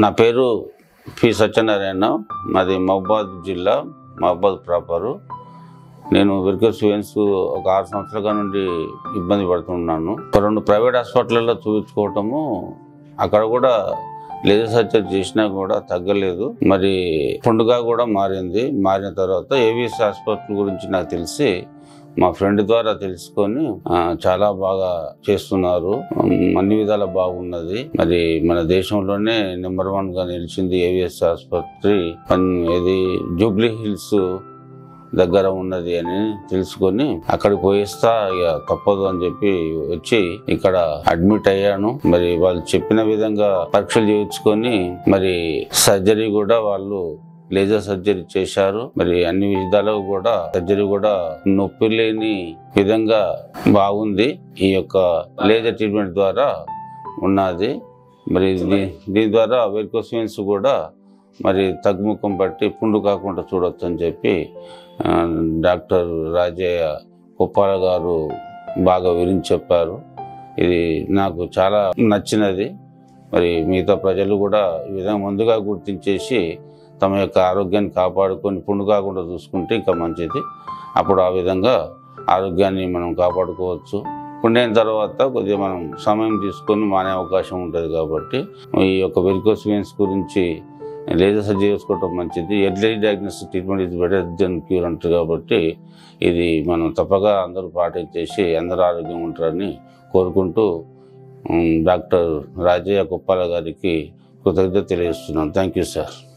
నా పేరు పి సత్యనారాయణ మాది మహబాద్ జిల్లా మహబాద్ ప్రాపరు నేను విర్కస్ వెన్స్ ఒక ఆరు సంవత్సరాల నుండి ఇబ్బంది పడుతున్నాను ఒక రెండు ప్రైవేట్ హాస్పిటల్లో చూపించుకోవటము అక్కడ కూడా లేజర్ సర్జరీ చేసినా కూడా తగ్గలేదు మరి పుండుగా కూడా మారింది మారిన తర్వాత ఏవిఎస్ హాస్పిటల్ గురించి నాకు తెలిసి మా ఫ్రెండ్ ద్వారా తెలుసుకొని ఆ, చాలా బాగా చేస్తున్నారు ఉమ్, అన్ని విధాల బాగున్నది మరి మన దేశంలోనే నెంబర్ వన్ గా నిలిచింది ఏవిఎస్ ఆసుపత్రి పన్- ఇది జూబ్లీ హిల్స్ దగ్గర ఉన్నది అని తెలుసుకొని అక్కడికి పోయిస్తా ఇక తప్పదు అని చెప్పి వచ్చి ఇక్కడ అడ్మిట్ అయ్యాను మరి వాళ్ళు చెప్పిన విధంగా పరీక్షలు చేయించుకొని మరి సర్జరీ కూడా వాళ్ళు లేజర్ సర్జరీ చేశారు మరి అన్ని విధాలుగా కూడా సర్జరీ కూడా నొప్పి లేని విధంగా బాగుంది ఈ యొక్క లేజర్ ట్రీట్మెంట్ ద్వారా ఉన్నది మరి దీ- దీని ద్వారా వెరికోసియన్స్ కూడా మరి తగ్గుముఖం పట్టి పుండు కాకుండా చూడొచ్చు అని చెప్పి ఆ, డాక్టర్ రాజయ్య కుప్పాల గారు బాగా వివరించి చెప్పారు ఇది నాకు చాలా నచ్చినది మరి మిగతా ప్రజలు కూడా ఈ విధంగా ముందుగా గుర్తించేసి తమ యొక్క ఆరోగ్యాన్ని కాపాడుకొని పుండు కాకుండా చూసుకుంటే ఇంకా మంచిది అప్పుడు ఆ విధంగా ఆరోగ్యాన్ని మనం కాపాడుకోవచ్చు పుండైన తర్వాత కొద్దిగా మనం సమయం తీసుకొని మానే అవకాశం ఉంటుంది కాబట్టి ఈ యొక్క వెరికోస్ వెయిన్స్ గురించి లేజర్ సర్జరీ చేసుకోవటం మంచిది early diagnostic treatment is better than cure అంటారు కాబట్టి ఇది మనం తప్పగా అందరూ పాటించేసి అందరూ ఆరోగ్యంగా ఉంటారని కోరుకుంటూ ఉమ్, డాక్టర్ రాజయ్య కుప్పాల గారికి కృతజ్ఞత తెలియజేస్తున్నాను థ్యాంక్ యూ సార్